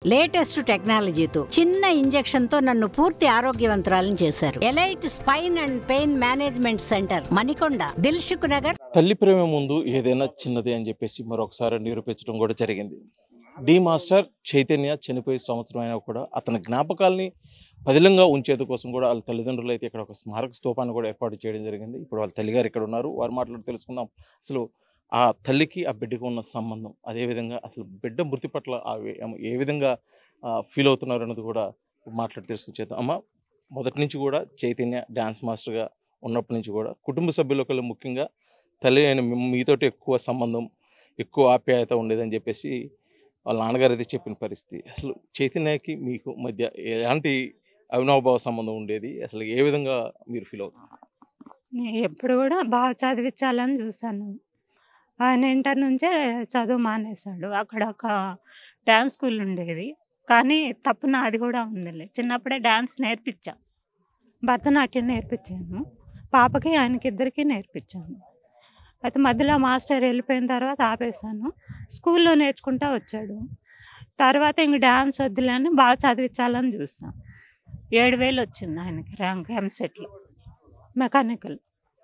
Latest టెక్నాలజీతో చిన్న injection తో నన్ను పూర్తి ఆరోగ్యవంతురాలను చేశారు Elite Spine and Pain Management Centre Manikonda Dilsukhnagar తల్లి ప్రేమ ముందు ఏదైనా చిన్నదే అని చెప్పేసి మరొకసారి నిరూపించడం కూడా జరిగింది డి మాస్టర్ చైతన్య చనిపోయే సంవత్సరం అయినా కూడా అతని జ్ఞాపకాల్ని పదిలంగా ఉంచేది కోసం కూడా వాళ్ళ తల్లిదండ్రులు అయితే ఇక్కడ ఒక స్మారక స్తూపాన్ని కూడా ఏర్పాటు చేయడం జరిగింది ఇప్పుడు వాళ్ళ తల్లిగారు ఇక్కడ ఉన్నారు వారు మాట్లాడి తెలుసుకుందాం అసలు ఆ తల్లికి ఆ బిడ్డకు ఉన్న సంబంధం అదేవిధంగా అసలు బిడ్డ మృతి పట్ల ఆ వే- ఏ విధంగా ఫీల్ అవుతున్నారు అన్నది కూడా మాట్లాడి తెలుసుకొచ్చేద్దాం అమ్మ మొదటి నుంచి కూడా చైతన్య డ్యాన్స్ మాస్టర్గా ఉన్నప్పటి నుంచి కూడా కుటుంబ సభ్యులకు ముఖ్యంగా తల్లి అయిన మీ- మీతోటి ఎక్కువ సంబంధం ఎక్కువ ఆప్యాయత ఉండేదని చెప్పేసి వాళ్ళ నాన్నగారు అయితే చెప్పిన పరిస్థితి అసలు చైతన్యకి మీకు మధ్య ఎలాంటి అవినాభావ సంబంధం ఉండేది అసలు ఏ విధంగా మీరు ఫీల్ అవుతారు నేను ఎప్పుడు కూడా బాగా చదివించాలని చూశాను ఆయన ఇంటర్ నుంచే చదువు మానేశాడు అక్కడ ఒక డ్యాన్స్ స్కూల్ ఉండేది కానీ తప్పు నాది కూడా ఉందిలే చిన్నప్పుడే డ్యాన్స్ నేర్పించా భరతనాట్యం నేర్పించాను పాపకి ఆయనకి ఇద్దరికి నేర్పించాను అయితే మధ్యలో మాస్టర్ వెళ్ళిపోయిన తర్వాత ఆపేశాను స్కూల్లో నేర్చుకుంటా వచ్చాడు తర్వాత ఇంక డ్యాన్స్ వద్దులని బాగా చదివించాలని చూస్తాం ఏడు వేలు వచ్చింది ఆయనకి ర్యాంక్ ఎంసెట్లో మెకానికల్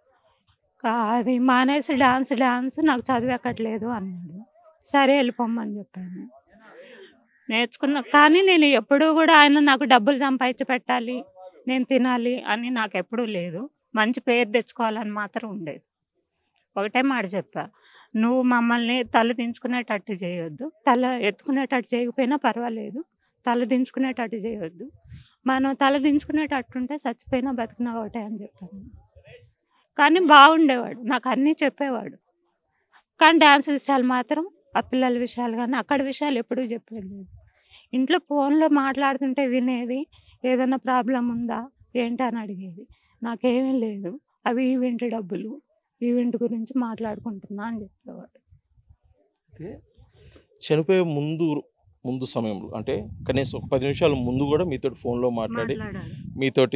కా- అది మానేసి డాన్స్ డాన్స్ నాకు చదువు ఎక్కట్లేదు అన్నాడు సరే వెళ్ళిపోమ్మని చెప్పాను నేర్చుకున్నా కానీ నేను ఎప్పుడూ కూడా ఆయన నాకు డబ్బులు సంపాదించి పెట్టాలి నేను తినాలి అని నాకు ఎప్పుడూ లేదు మంచి పేరు తెచ్చుకోవాలని మాత్రం ఉండేది ఒకటే మాట చెప్పా నువ్వు మమ్మల్ని తల దించుకునేటట్టు చేయొద్దు తల ఎత్తుకునేటట్టు చేయకపోయినా పర్వాలేదు తల దించుకునేటట్టు చేయొద్దు మనం తల దించుకునేటట్టు ఉంటే చచ్చిపోయినా బతికినా ఒకటే అని చెప్పాను కానీ బాగుండేవాడు నాకు అన్నీ చెప్పేవాడు కానీ డ్యాన్స్ విషయాలు మాత్రం ఆ పిల్లల విషయాలు కానీ అక్కడ విషయాలు ఎప్పుడూ చెప్పేది లేదు ఇంట్లో ఫోన్లో మాట్లాడుతుంటే వినేది ఏదైనా ప్రాబ్లం ఉందా ఏంటి అని అడిగేది నాకేమీ లేదు అవి ఈవెంట్ డబ్బులు ఈవెంట్ గురించి మాట్లాడుకుంటున్నా అని చెప్పేవాడు అంటే చనిపోయే ముందు ముందు సమయంలో అంటే కనీసం ఒక పది నిమిషాల ముందు కూడా మీతోటి ఫోన్లో మాట్లాడి మాట్లాడాలి మీతోటి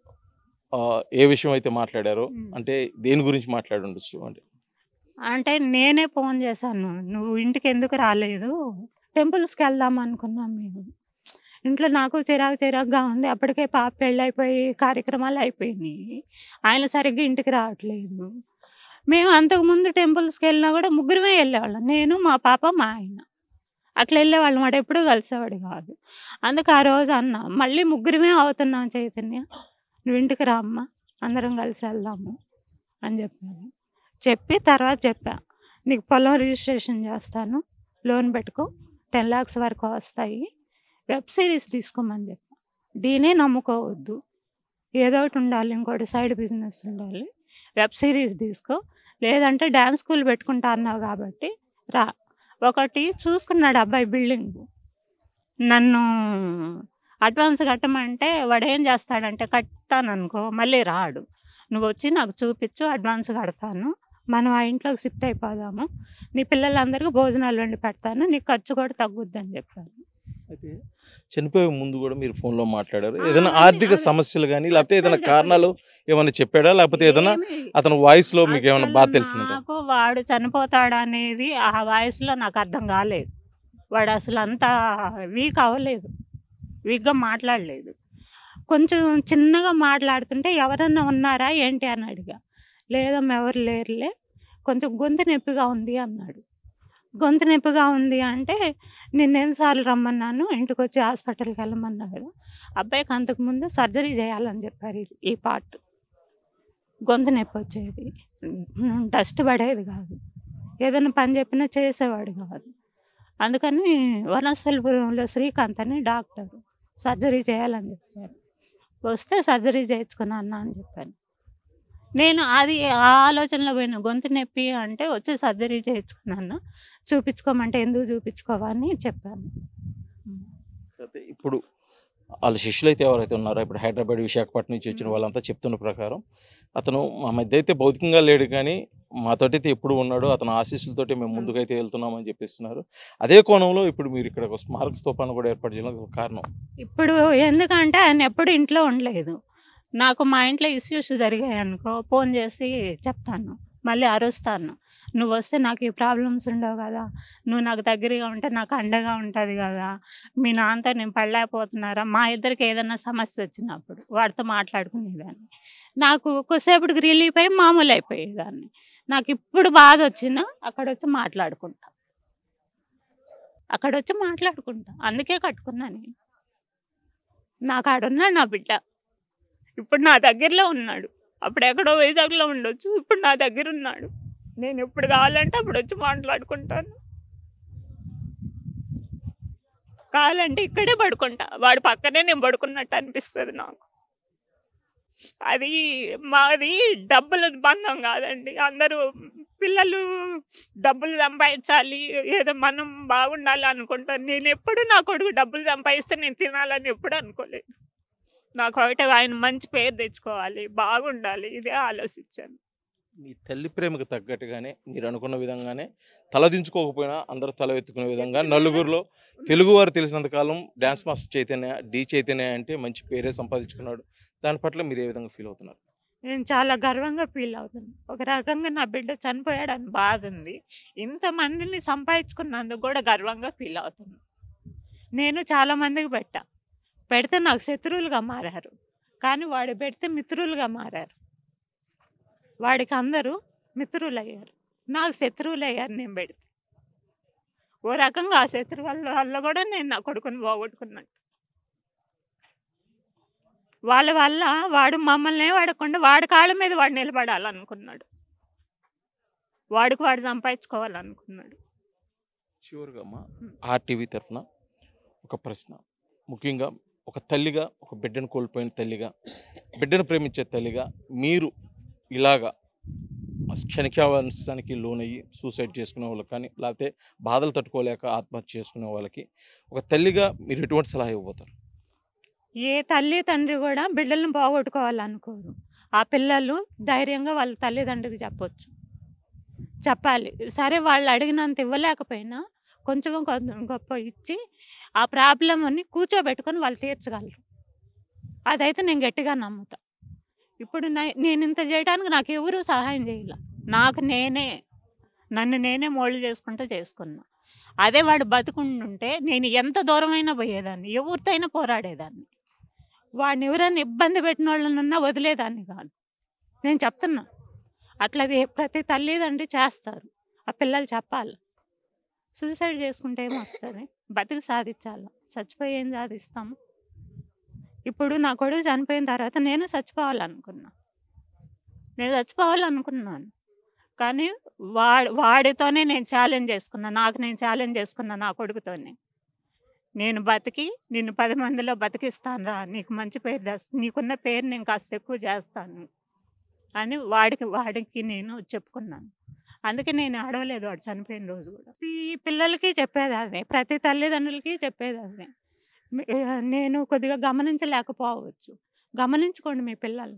ఆ, ఏ విషయం అయితే మాట్లాడారో ఉమ్. అంటే దేని గురించి మాట్లాడి ఉండొచ్చు అంటే అంటే నేనే ఫోన్ చేశాను నువ్వు ఇంటికి ఎందుకు రాలేదు టెంపుల్స్కి వెళ్దాం అనుకున్నాం మేము ఇంట్లో నాకు చిరాకు చిరాకుగా ఉంది అప్పటికే పాప పెళ్ళైపోయి కార్యక్రమాలు అయిపోయినాయి ఆయన సరిగ్గా ఇంటికి రావట్లేదు మేము అంతకుముందు టెంపుల్స్కి వెళ్ళినా కూడా ముగ్గురమే వెళ్ళేవాళ్ళం నేను మా పాప మా ఆయన అట్లా వెళ్ళేవాళ్ళం వాడు ఎప్పుడూ కలిసేవాడు కాదు అందుకు ఆ రోజు అన్న మళ్ళీ ముగ్గురమే అవుతున్నాం చైతన్య నువ్వు ఇంటికి రామ్మా అందరం కలిసి వెళ్దాము అని చెప్పాను చెప్పి తర్వాత చెప్పా నీకు పొలం రిజిస్ట్రేషన్ చేస్తాను లోన్ పెట్టుకో టెన్ లాక్స్ వరకు వస్తాయి వెబ్ సిరీస్ తీసుకోమని చెప్పా దీనే నమ్ముకోవద్దు ఏదో ఒకటి ఉండాలి ఇంకోటి సైడ్ బిజినెస్ ఉండాలి వెబ్ సిరీస్ తీసుకో లేదంటే డ్యాన్స్ స్కూల్ పెట్టుకుంటా అన్నావు కాబట్టి రా ఒకటి చూసుకున్నాడు అబ్బాయి బిల్డింగ్ నన్ను అడ్వాన్స్ కట్టమంటే వాడు ఏం చేస్తాడంటే కట్టాను అనుకో మళ్ళీ రాడు నువ్వు వచ్చి నాకు చూపించు అడ్వాన్స్ కడతాను మనం ఆ ఇంట్లోకి షిఫ్ట్ అయిపోదాము నీ పిల్లలందరికీ భోజనాలు వండి పెడతాను నీకు ఖర్చు కూడా తగ్గుద్దని చెప్పాను అయితే చనిపోయే ముందు కూడా మీరు ఫోన్లో మాట్లాడారు ఆ, ఏదైనా అదే, ఆర్థిక అదే. సమస్యలు కానీ లేకపోతే ఏదైనా అస్సలు కారణాలు ఏమైనా చెప్పాడా లేకపోతే ఏదైనా ఏమీ- అతని వాయిస్ లో మీకు ఏమైనా బాధ అసలు తెలిసిందంట నాకు వాడు చనిపోతాడు అనేది ఆ వయసులో నాకు అర్థం కాలేదు వాడు అసలు అంత వీక్ అవ్వలేదు వీక్గా మాట్లాడలేదు కొంచెం చిన్నగా మాట్లాడుతుంటే ఎవరన్నా ఉన్నారా ఏంటి అని అడిగా లేదమ్మా ఎవరు లేరులే కొంచెం గొంతు నొప్పిగా ఉంది అన్నాడు గొంతు నొప్పిగా ఉంది అంటే నిన్న ఎన్నిసార్లు రమ్మన్నాను ఇంటికి వచ్చి హాస్పిటల్కి వెళ్ళమన్నా కదా అబ్బాయికి అంతకుముందు సర్జరీ చేయాలని చెప్పారు ఇది- ఈ పార్ట్ గొంతు నొప్పి వచ్చేది డస్ట్ పడేది కాదు ఏదైనా పని చెప్పినా చేసేవాడు కాదు అందుకని వనస్థలిపురంలో శ్రీకాంత్ అని డాక్టర్ సర్జరీ చేయాలని చెప్పారు వస్తే సర్జరీ చేయించుకున్నా అన్న అని చెప్పాను నేను అది ఆ ఆలోచనలో పోయిన గొంతు నొప్పి అంటే వచ్చి సర్జరీ చేయించుకున్నాను చూపించుకోమంటే ఎందుకు చూపించుకోవని చెప్పాను అయితే ఇప్పుడు వాళ్ళ శిష్యులు అయితే ఎవరైతే ఉన్నారో ఇప్పుడు హైదరాబాద్ విశాఖపట్నం నుంచి వచ్చిన వాళ్ళంతా చెప్తున్న ప్రకారం అతను మా మధ్య అయితే భౌతికంగా లేడు కానీ మాతోటి అయితే ఎప్పుడు ఉన్నాడు అతను ఆశీస్సులతోటి మేము ముందుకైతే వెళ్తున్నామని చెప్పిస్తున్నారు అదే కోణంలో ఇప్పుడు మీరు ఇక్కడ ఒక స్మారక స్తూపాన్ని కూడా ఏర్పాటు చేయడానికి ఒక కారణం ఇప్పుడు ఎందుకంటే ఆయన ఎప్పుడు ఇంట్లో ఉండలేదు నాకు మా ఇంట్లో ఇష్యూస్ జరిగాయి అనుకో ఫోన్ చేసి చెప్తాను మళ్ళీ అరుస్తాను నువ్వు వస్తే నాకు ఈ ప్రాబ్లమ్స్ ఉండవు కదా నువ్వు నాకు దగ్గరగా ఉంటే నాకు అండగా ఉంటుంది కదా మీ నాన్నతో నేను పడలేకపోతున్నారా మా ఇద్దరికి ఏదైనా సమస్య వచ్చినప్పుడు వాడితో మాట్లాడుకునేదాన్ని నాకు కొద్దిసేపటికి రిలీఫ్ అయ్యి మామూలు అయిపోయేదాన్ని నాకు ఇప్పుడు బాధ వచ్చినా అక్కడ వచ్చి మాట్లాడుకుంటా అక్కడ వచ్చి మాట్లాడుకుంటా అందుకే కట్టుకున్నా నేను నాకు ఆడున్నాడు నా బిడ్డ ఇప్పుడు నా దగ్గరలో ఉన్నాడు అప్పుడు ఎక్కడో వైజాగ్లో ఉండొచ్చు ఇప్పుడు నా దగ్గర ఉన్నాడు నేను ఎప్పుడు కావాలంటే అప్పుడు వచ్చి మాట్లాడుకుంటాను కావాలంటే ఇక్కడే పడుకుంటా వాడి పక్కనే నేను పడుకున్నట్టు అనిపిస్తుంది నాకు అది మాది డబ్బుల బంధం కాదండి అందరూ పిల్లలు డబ్బులు సంపాదించాలి ఏదో మనం బాగుండాలి అనుకుంటాను నేను ఎప్పుడు నా కొడుకు డబ్బులు సంపాదిస్తే నేను తినాలని ఎప్పుడు అనుకోలేదు నాకు ఒకటి ఆయన మంచి పేరు తెచ్చుకోవాలి బాగుండాలి ఇదే ఆలోచించాను మీ తల్లి ప్రేమకు తగ్గట్టుగానే మీరు అనుకున్న విధంగానే తలదించుకోకపోయినా అందరూ తల ఎత్తుకునే విధంగా నలుగురిలో తెలుగువారు తెలిసినంత కాలం dance master Chaitanya D Chaitanya అంటే మంచి పేరే సంపాదించుకున్నాడు దాని పట్ల మీరు ఏ విధంగా ఫీల్ అవుతున్నారు నేను చాలా గర్వంగా ఫీల్ అవుతున్నాను ఒక రకంగా నా బిడ్డ చనిపోయాడని బాధ ఉంది ఇంతమందిని సంపాదించుకున్నందుకు కూడా గర్వంగా ఫీల్ అవుతున్నాను నేను చాలా మందికి పెట్టా పెడితే నాకు శత్రువులుగా మారారు కానీ వాడు పెడితే మిత్రులుగా మారారు వాడికి అందరూ మిత్రులు అయ్యారు నాకు శత్రువులు అయ్యారు నేను పెడితే ఓ రకంగా ఆ శత్రువు వల్ల వల్ల కూడా నేను నా కొడుకుని పోగొట్టుకున్నాను వాళ్ళ వల్ల వాడు మమ్మల్ని వాడకుండా వాడి కాళ్ళ మీద వాడు నిలబడాలనుకున్నాడు వాడికి వాడు సంపాదించుకోవాలనుకున్నాడు చివరిగా అమ్మా ఆర్టీవీ తరఫున ఒక ప్రశ్న ముఖ్యంగా ఒక తల్లిగా ఒక బిడ్డను కోల్పోయిన తల్లిగా బిడ్డను ప్రేమించే తల్లిగా మీరు ఇలాగా క్షణికావాసానికి లోనయ్యి సూసైడ్ చేసుకునే వాళ్ళకి కానీ లేకపోతే బాధలు తట్టుకోలేక ఆత్మహత్య చేసుకునే వాళ్ళకి ఒక తల్లిగా మీరు ఎటువంటి సలహా ఇవ్వబోతారు ఏ తల్లి తండ్రి కూడా బిడ్డలను పోగొట్టుకోవాలనుకోరు ఆ పిల్లలు ధైర్యంగా వాళ్ళ తల్లిదండ్రికి చెప్పొచ్చు చెప్పాలి సరే వాళ్ళు అడిగినంత ఇవ్వలేకపోయినా కొంచెం కొంచెం గొప్ప ఇచ్చి ఆ ప్రాబ్లం అని కూర్చోబెట్టుకొని వాళ్ళు తీర్చగలరు అదైతే నేను గట్టిగా నమ్ముతా ఇప్పుడు నే- నేను ఇంత చేయడానికి నాకు ఎవరు సహాయం చేయాల నాకు నేనే నన్ను నేనే మోల్డ్ చేసుకుంటూ చేసుకున్నా అదే వాడు బతుకుంటుంటే నేను ఎంత దూరమైనా పోయేదాన్ని ఎవరితో అయినా పోరాడేదాన్ని వాడిని ఎవరైనా ఇబ్బంది పెట్టిన వాళ్ళనన్నా వదిలేదాన్ని కాదు నేను చెప్తున్నా అట్లా ఏ- ప్రతి తల్లిదండ్రి చేస్తారు ఆ పిల్లలు చెప్పాలి సూసైడ్ చేసుకుంటే ఏమొస్తుంది బతికి సాధించాలి చచ్చిపోయి ఏం సాధిస్తాము ఇప్పుడు నా కొడుకు చనిపోయిన తర్వాత నేను చచ్చిపోవాలనుకున్నా నేను చచ్చిపోవాలనుకున్నాను కానీ వాడు వాడితోనే నేను ఛాలెంజ్ చేసుకున్నా నాకు నేను ఛాలెంజ్ చేసుకున్నా నా కొడుకుతోనే నేను బతికి నిన్ను పది మందిలో బతికిస్తాను రా నీకు మంచి పేరు తెస్తా నీకున్న పేరు నేను కాస్త ఎక్కువ చేస్తాను అని వాడికి వాడికి నేను చెప్పుకున్నాను అందుకే నేను ఆడవలేదు వాడు చనిపోయిన రోజు కూడా ఈ పిల్లలకి చెప్పేది అదే ప్రతి తల్లిదండ్రులకి చెప్పేది అదే మీ- ఆ, నేను కొద్దిగా గమనించలేకపోవచ్చు గమనించుకోండి మీ పిల్లలు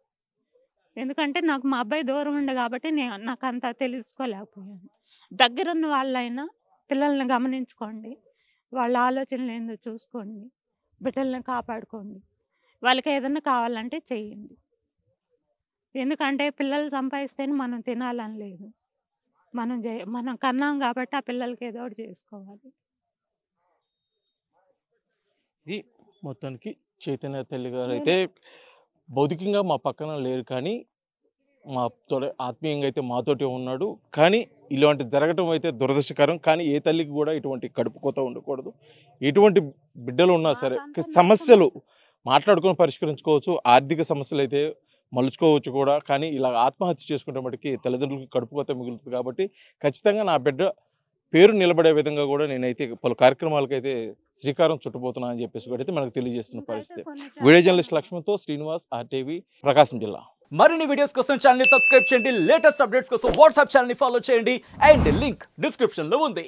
ఎందుకంటే నాకు మా అబ్బాయి దూరం ఉండే కాబట్టి నేను నాకు అంత తెలుసుకోలేకపోయాను దగ్గరున్న వాళ్ళైనా పిల్లల్ని గమనించుకోండి వాళ్ళ ఆలోచనలు ఏందో చూసుకోండి బిడ్డల్ని కాపాడుకోండి వాళ్ళకి ఏదైనా కావాలంటే చెయ్యండి ఎందుకంటే పిల్లలు సంపాదిస్తేనే మనం తినాలని లేదు మనం చే మనం కన్నాం కాబట్టి ఆ పిల్లలకి ఏదో ఒకటి చేసుకోవాలి ఇది మొత్తానికి చైతన్య తల్లి గారు అయితే భౌతికంగా మా పక్కన లేరు కానీ మాతో ఆత్మీయంగా అయితే మాతోటి ఉన్నాడు కానీ ఇలాంటి జరగటం అయితే దురదృష్టకరం కానీ ఏ తల్లికి కూడా ఇటువంటి కడుపు కోత ఉండకూడదు ఎటువంటి బిడ్డలు ఉన్నా సరే సమస్యలు మాట్లాడుకొని పరిష్కరించుకోవచ్చు ఆర్థిక సమస్యలు అయితే మలుచుకోవచ్చు కూడా కానీ ఇలా ఆత్మహత్య చేసుకుంటే మటుకి తల్లిదండ్రులకి కడుపు కోత మిగులుతుంది కాబట్టి ఖచ్చితంగా నా బిడ్డ పేరు నిలబడే విధంగా కూడా నేనైతే పలు కార్యక్రమాలకైతే శ్రీకారం చుట్టబోతున్నా అని చెప్పేసి కూడా అయితే మనకు తెలియజేస్తున్న పరిస్థితి వీడియో జర్నలిస్ట్ లక్ష్మణ్తో శ్రీనివాస్ ఆర్టీవీ ప్రకాశం జిల్లా మరిన్ని వీడియోస్ కోసం ఛానల్ ని సబ్స్క్రైబ్ చేయండి లేటెస్ట్ అప్డేట్స్ కోసం వాట్సాప్ ఛానల్ ని ఫాలో చేయండి అండ్ లింక్ డిస్క్రిప్షన్ లో ఉంది